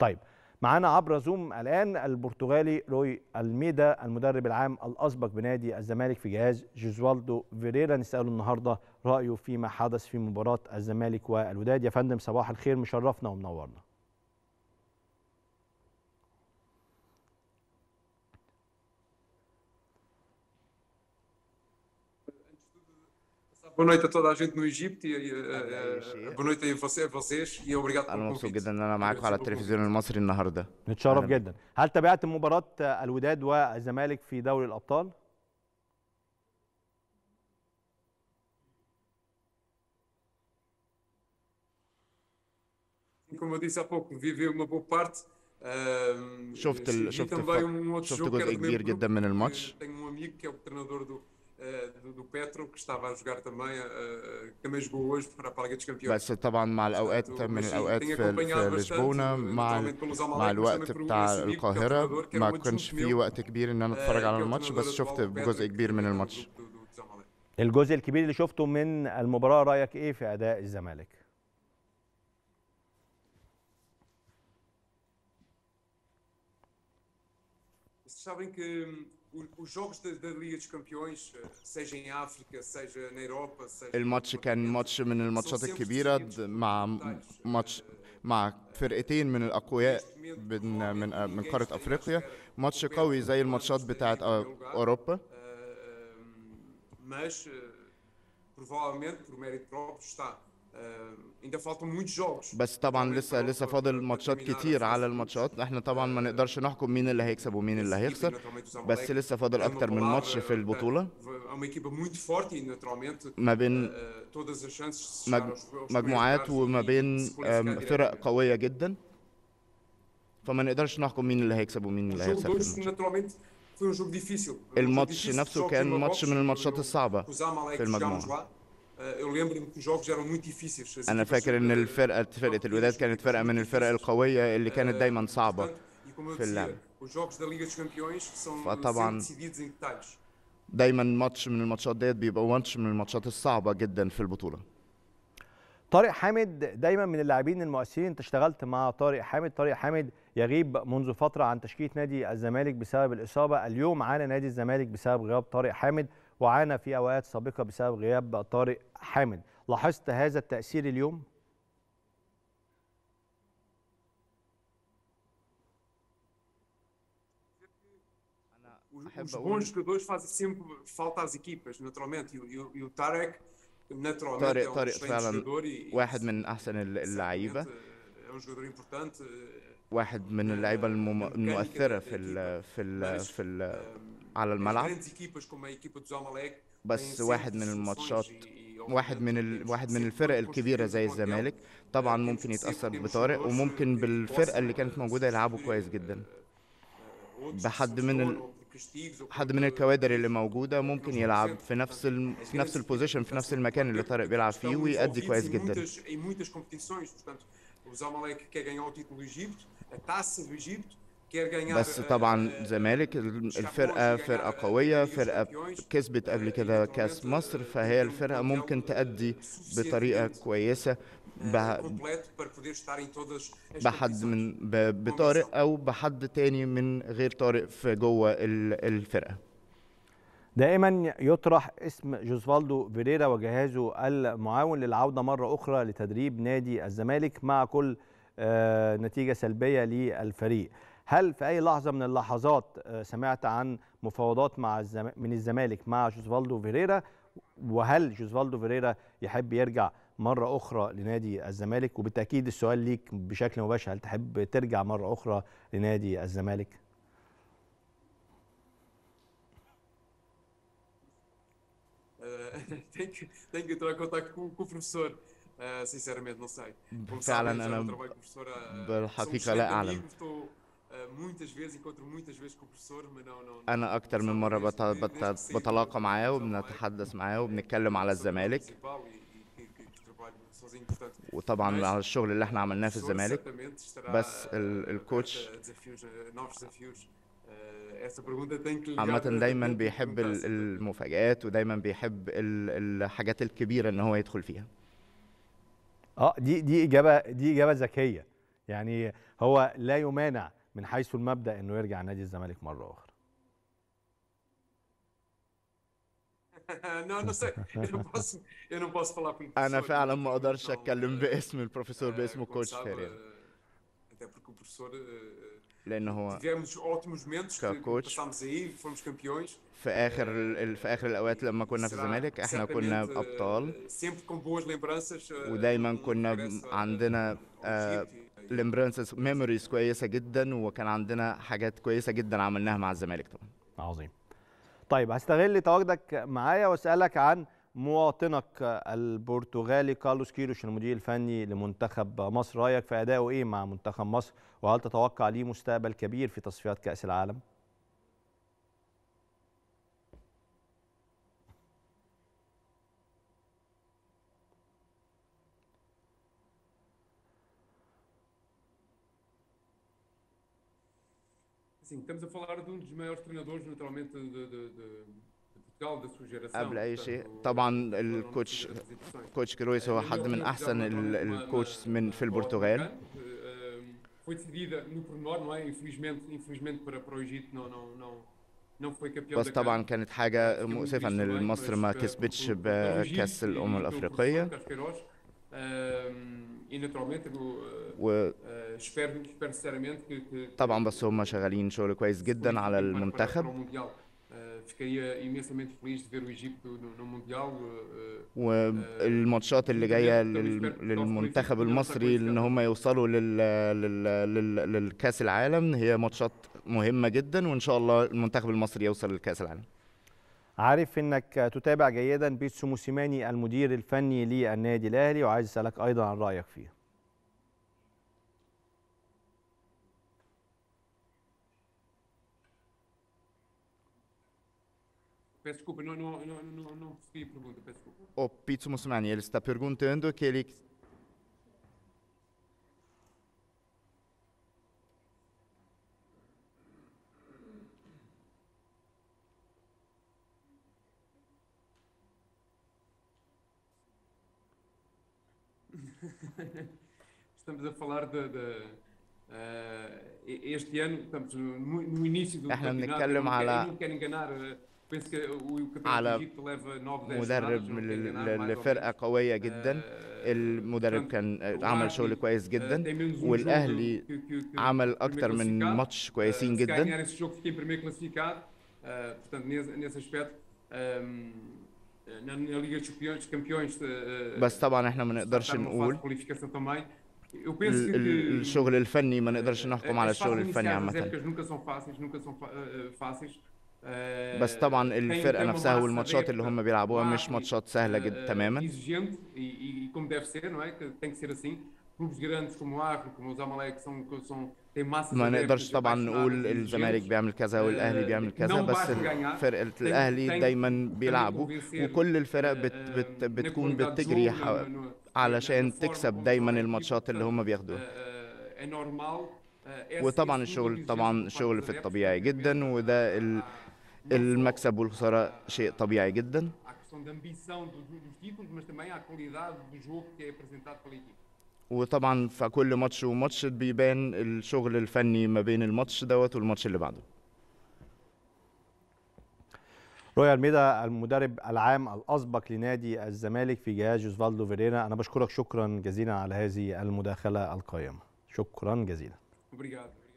طيب معانا عبر زوم الان البرتغالي روي الميدا المدرب العام الاسبق بنادي الزمالك في جهاز جوزوالدو فيريرا نساله النهارده رايه فيما حدث في مباراه الزمالك والوداد يا فندم صباح الخير مشرفنا ومنورنا Boa noite a toda a gente no Egito e uh, boa noite a você- a vocês e obrigado انا pelo مبسوط convite. جدا ان انا معاكم على التلفزيون المصري النهارده نتشرف أهلاً. جدا هل تابعت مباراه الوداد والزمالك في دوري الابطال Como eu disse há pouco, vivi uma boa parte. Uh, شفت ال- vi شفت também ف- um outro شفت jogo que era جزء do كبير mesmo جدا grupo, من que الماتش Tenho um amigo que é o treinador do, uh, do, do Petro, que estava a jogar também, uh, que também jogou hoje para, para a Liga dos Campeões. بس طبعا مع الاوقات Portanto, من mas sim, الاوقات tenho في acompanhado في bastante, لشبونه مع naturalmente pelos Zamalek, مع mas الوقت também por um بتاع esse amigo que é o القاهره treinador, que era ما muito كانش junto في meu, وقت كبير ان انا uh, اتفرج que على é o الماتش treinador بس atual شفت do Petro, جزء que كبير من é do الماتش grupo do- do Zamalek. الجزء الكبير اللي شفته من المباراه رايك ايه في اداء الزمالك Vocês sabem que hum, o- os jogos da, da Liga dos Campeões, eh, seja em África, seja na Europa, seja الماتش كان ماتش من الماتشات الكبيره د- مع ماتش مع فرقتين من الاقوياء من من من قاره افريقيا ماتش قوي زي الماتشات بتاعت أ- اوروبا Uh, mas uh, provavelmente por mérito próprio está. Uh, ainda faltam muitos jogos. بس طبعا Provavelmente لسه para- لسه para- فاضل para ماتشات terminar a كتير على fase de الماتشات احنا طبعا ما نقدرش نحكم مين اللي هيكسب ومين اللي هيخسر بس لسه فاضل اكتر من ماتش في البطوله É uma equipa muito forte e naturalmente ما بين uh, todas as chances de chegar مج- aos- aos primeiros مجموعات lugares وما e بين se qualificar أم، فرق diretamente. قويه جدا فما نقدرش نحكم مين اللي هيكسب ومين O اللي jogo هيخسر de في hoje الماتش naturalmente foi um jogo difícil. Foi um jogo الماتش difícil, نفسه jogos كان em ماتش Marrocos, من eu- الماتشات eu- الصعبة os Zamalek في que jogámos المجموعة. lá. Uh, eu lembro-me que os jogos eram muito difíceis. As انا equipas, فاكر ان uh, الفرقه فرقه الوداد كانت فرقه من الفرق القويه اللي كانت دايما صعبه Portanto, e como eu في اللعب. dizia, os jogos da Liga dos Campeões são فطبعاً sempre decididos em detalhes. دايما ماتش من الماتشات ديت بيبقى ماتش من الماتشات الصعبه جدا في البطوله طارق حامد دايما من اللاعبين المؤثرين انت اشتغلت مع طارق حامد طارق حامد يغيب منذ فتره عن تشكيله نادي الزمالك بسبب الاصابه اليوم عانى نادي الزمالك بسبب غياب طارق حامد وعانى في اوقات سابقه بسبب غياب طارق حامد لاحظت هذا التاثير اليوم Os, أحب os أقول- bons jogadores fazem sempre falta às equipas, naturalmente. E, o- e, o- e o Tarek, naturalmente, طارق é um طارق excelente فعلا jogador. E, e واحد من احسن ال- اللعيبه certamente, é um jogador importante. eh, واحد من اللعيبه المم- المؤثره في ال في ال في ال على As الملعب grandes equipas como a equipa do Zamalek بس têm واحد sempre من soluções الماتشات e- e, واحد من obviamente, ال... temos واحد que من sempre الفرق construir الكبيره زي um plantel. الزمالك طبعا temos ممكن que يتاثر sempre temos بطارق jogadores وممكن que بالفرقه اللي possam, كانت eh, موجوده يلعبوا substituir, كويس eh, جدا outros بحد que من ال- funcionam, por castigos ou حد por, من eh, الكوادر اللي موجوده ممكن يلعب في نفس ال... في نفس البوزيشن في نفس المكان اللي طارق بيلعب فيه estão ويأدي envolvidos كويس em جدا muitas, em muitas competições. Portanto, o Zamalek quer ganhar o título do Egito, a taça do Egito, quer ganhar. بس eh, طبعا eh, زمالك الفرقه فرقه قويه فرقه كسبت قبل كده كاس مصر فهي الفرقه ممكن تأدي بطريقه كويسه eh, ب- completo para poder estar em todas as بحد competições. من ب- بطارق او بحد تاني من غير طارق في جوه ال- الفرقه دائما يطرح اسم جوزفالدو فيريرا وجهازه المعاون للعوده مره اخرى لتدريب نادي الزمالك مع كل آه، نتيجه سلبيه للفريق هل في اي لحظه من اللحظات آه، سمعت عن مفاوضات مع الزم... من الزمالك مع جوزفالدو فيريرا وهل جوزفالدو فيريرا يحب يرجع مره اخرى لنادي الزمالك وبالتاكيد السؤال ليك بشكل مباشر هل تحب ترجع مره اخرى لنادي الزمالك Eh, tenho, que, tenho que entrar em contato com, com o professor. Eh, sinceramente, não sei. Como فعلا sabem, já انا não trabalho com o professor. eh, بالحقيقة sou um لا excelente أعلم. amigo, Estou eh, muitas vezes, encontro muitas vezes com o professor, mas não. não, não انا اكتر من مره بت... بت... بتلاقى معاه وبنتحدث معاه وبنتكلم على الزمالك Principal e, e que, que trabalho sozinho, portanto, وطبعا على الشغل اللي احنا عملناه في professor الزمالك certamente estará, بس eh, ال- aberto الكوتش a desafios, a novos desafios. Eh, essa pergunta tem que ligar عامة دايما diretamente e بيحب perguntar ال- se- المفاجآت ودايما بيحب ال- الحاجات الكبيرة ان هو يدخل فيها اه دي دي اجابه دي اجابه ذكيه يعني هو لا يمانع من حيث المبدا انه يرجع نادي الزمالك مره اخرى não, não sei. Eu não posso, eu não posso falar como انا professor, فعلا não- ما اقدرش não, اتكلم eh, باسم البروفيسور eh, باسم como كوتش sabe, فيريرا eh, até porque o professor eh, لان هو tivemos ótimos momentos que, que ككوتش. passámos aí, fomos campeões. في اخر ال- في اخر الاوقات لما كنا في Será الزمالك احنا كنا certamente, eh, ابطال sempre com boas lembranças. eh, ودايما no كنا regresso a- عندنا ao آه، Egito e- الامبرانسز ميموريز كويسه جدا وكان عندنا حاجات كويسه جدا عملناها مع الزمالك طبعا عظيم طيب هستغل تواجدك معايا واسالك عن مواطنك البرتغالي كارلوس كيروش المدير الفني لمنتخب مصر رايك في ادائه ايه مع منتخب مصر وهل تتوقع ليه مستقبل كبير في تصفيات كاس العالم Sim, estamos a falar de um dos maiores treinadores, naturalmente, de, de- de- de Portugal, da sua geração. قبل اي portanto, شيء foram طبعا nossas الكوتش primeiras exibições. كوتش كرويس هو حد من احسن ال- الكوتش من في البرتغال Foi decidida no pormenor, não é? Infelizmente, infelizmente para, para o Egito não, não, não, não foi campeão بس da طبعا CAN. كانت حاجه Fiquei muito مؤسفه triste ان também, مصر mas, ما eh, كسبتش pelo- pelo بكاس Egito e الامم pelo الافريقيه professor Carlos Queiroz. Um, e naturalmente eu, uh, وطبعا uh, espero, espero sinceramente que, que, بس هم شغالين شغل كويس جدا على para- para- para المنتخب o Mundial. Uh, ficaria imensamente feliz de ver o Egito no, no Mundial. uh, uh, والماتشات اللي جايه لل- للمنتخب المصري ان هم يوصلوا لل... لل... لل... للكاس العالم هي ماتشات مهمه جدا وان شاء الله المنتخب المصري يوصل للكاس العالم عارف انك تتابع جيدا بيتسو موسيماني المدير الفني للنادي الاهلي وعايز اسالك ايضا عن رايك فيه peço desculpa, não, não, não, não, não percebi a pergunta, peço desculpa. O Pizzo Musumani, ele está perguntando que ele Estamos a falar de, de, eh, este ano, estamos no, no início do إحنا campeonato. Eu بنتكلم não, quero, على- eu não quero enganar, eh, penso que o, o campeonato على do Egito leva 9, 10 مدرب jornadas, não من quero ال- enganar, ل- mais ou لفرقه menos. قويه جدا Eh, المدرب portanto, كان o عمل Ahly, شغل كويس eh, جدا tem menos um والأهلي jogo que- que- que عمل primeiro اكتر من classificado. ماتش كويسين Eh, se جدا ganhar esse jogo fica em primeiro classificado, eh, portanto, nesse, nesse aspecto, ehm, na, na Liga dos Campeões, campeões eh, بس طبعا احنا ما está نقدرش numa fase de نقول qualificação também. Eu penso ال- que, ال- que الشغل الفني ما نقدرش eh, نحكم as على fases الشغل الفني iniciais das عامه épocas nunca são fáceis, nunca são fa- eh, eh, fáceis. Eh, بس طبعا tem- الفرقه tem uma نفسها massa والماتشات اللي adepta هم بيلعبوها مش lá, ماتشات سهله eh, جدا eh, تماما exigente e, e- e como deve ser, não é? Que tem que ser assim. Clubes grandes como o Acre, como o Zamalek, são, são, têm massas ما adeptas نقدرش طبعا apaixonadas نقول e الزمالك exigentes. بيعمل كذا والاهلي آه، بيعمل كذا não بس basta ganhar, فرقه tem- الاهلي tem- دايما tem بيلعبوا convencer, وكل الفرق بت آه، بت na بتكون qualidade de بتجري jogo, ح- na- na- علشان na forma تكسب como دايما joga a equipa, الماتشات اللي portanto, هم بياخدوها آه، آه، é normal. آه، esse- وطبعا esse الشغل nível de طبعا exigência por parte شغل dos في adeptos الطبيعي tem que جدا ver, وده ال- ah, não só المكسب والخساره شيء طبيعي جدا à questão da ambição do- do- dos títulos, mas também à qualidade do jogo que é apresentado pela equipa. وطبعا في كل ماتش وماتش بيبان الشغل الفني ما بين الماتش دوت والماتش اللي بعده رويال ميدا المدرب العام الاسبق لنادي الزمالك في جهاز جوزفالدو فيريرا انا بشكرك شكرا جزيلا على هذه المداخله القيمه شكرا جزيلا Obrigado.